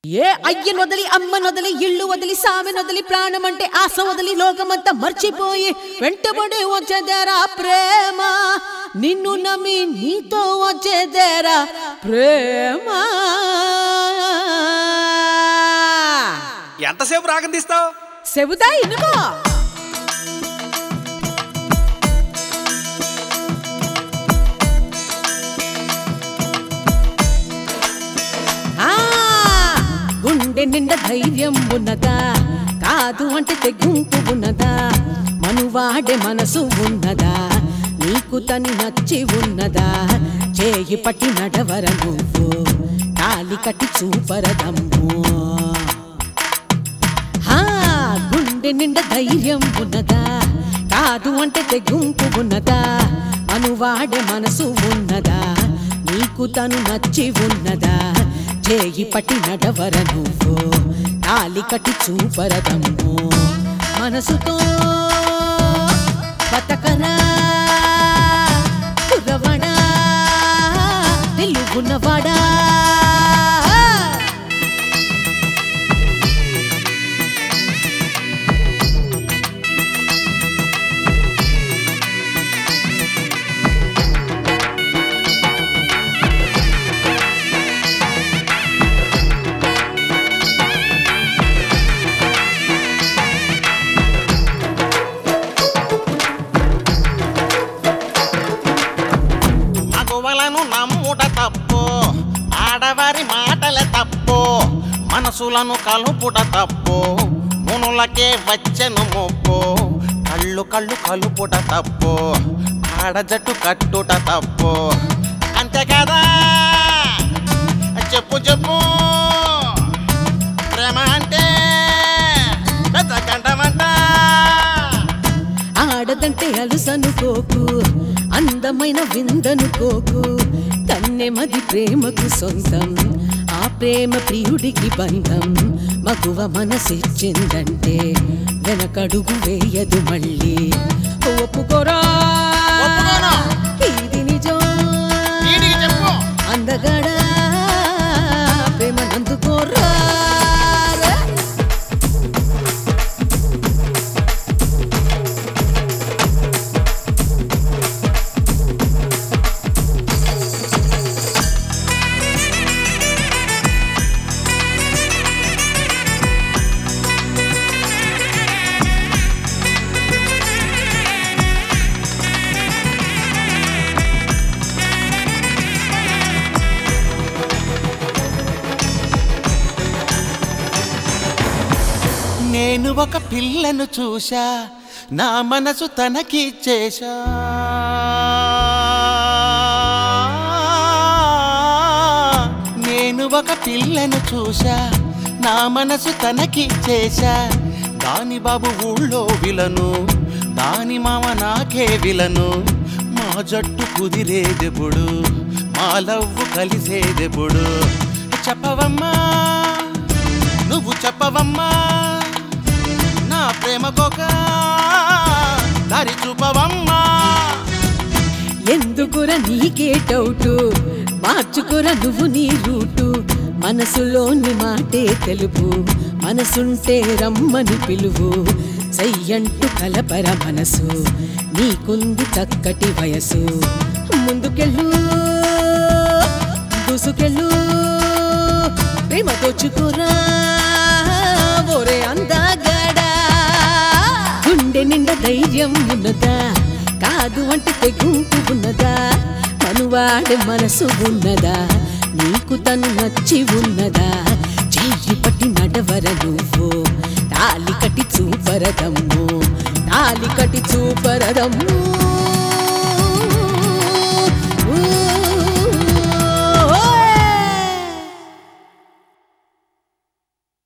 ఏ అయ్యను వదిలి అమ్మను వదిలి ఇల్లు వదిలి సామెను వదిలి ప్రాణం అంటే ఆశ వదిలి లోకమంతా మర్చిపోయి వెంటబడి వచ్చేదేరా ప్రేమ నిన్ను నమ్మి నీతో వచ్చేదేరా ప్రేమ ఎంతసేపు రాగం తీస్తావు చెబుతా ఇనుకో ఆ, గుండె నిండా ధైర్యం ఉన్నదా కాదు అంటే తెగింపు ఉన్నదా మనువాడే మనసు ఉన్నదా నీకు తని నచ్చి ఉన్నదా చేయి పట్టి నడవర నువ్వు తాలి కట్టి చూపరదమ్ము హా, గుండె నిండా ధైర్యం ఉన్నదా కాదు అంటే తెగుంపు ఉన్నదా అనువాడే మనసు ఉన్నదా నీకు తను నచ్చి ఉన్నదా చేయి పట్టి నడవర నువ్వు తాలి కట్టి చూపరదమ్ము మనసుతో బతకరా కుర్రవాడా తెలుగున్నవాడా మగువలను నమ్ముట తప్పు ఆడవారి మాటల తప్పు మనసులను కలుపుట తప్పు మునులకే వచ్చెను ముప్పు కళ్ళు కళ్ళు కలుపుట తప్పు ఆడజట్టు కట్టుట తప్పు అంతే కదా చెప్పు చెప్పు ప్రేమ అంటే పెద్ద గంటమంట ఆడదంటే అలుసనుకోకు అందమైన విందనుకోకు కన్నెమది ప్రేమకు సొంతం ఆ ప్రేమ ప్రియుడికి బంధం మగువ మనసిచ్చిందంటే వెనకడుగు వేయదు మళ్ళీ ఒప్పుకోరా ఒప్పుకోను. ఇది నిజం వీడికి చెప్పు అందగాడా ప్రేమ నందుకోరా నేను ఒక పిల్లను చూశా నా మనసు తనకి చేశా నేను ఒక పిల్లను చూశా నా మనసు తనకి చేశా దాని బాబు ఊళ్ళో విలను దాని మామ నాకే విలను మా జట్టు కుదిరేదెప్పుడు మా లవ్వు కలిసేదెప్పుడు చెప్పవమ్మా నువ్వు చెప్పవమ్మా నా ప్రేమ కోక దారి చూపవమ్మా ఎందుకురా నీకే డౌటు మార్చుకురా నువ్వు నీ రూటు మనసులోని మాటే తెలుపు మనసుంటే రమ్మని పిలువు సయ్యంటూ కలపర మనసు నీకుంది చక్కటి వయసు ముందుకెళ్ళు దూసుకెళ్ళు ప్రేమ దోచుకోరా ఓరే అందగాడా గుండె నిండా ధైర్యం ఉన్నదా కాదు అంటే తెగుంపు ఉన్నదా మనువాడే మనసు ఉన్నదా నీకు తను నచ్చి ఉన్నదా చెయ్యి పట్టి నడవర నువ్వు తాలి కట్టి చూపరదమ్ము తాలి కట్టి చూపరదమ్ము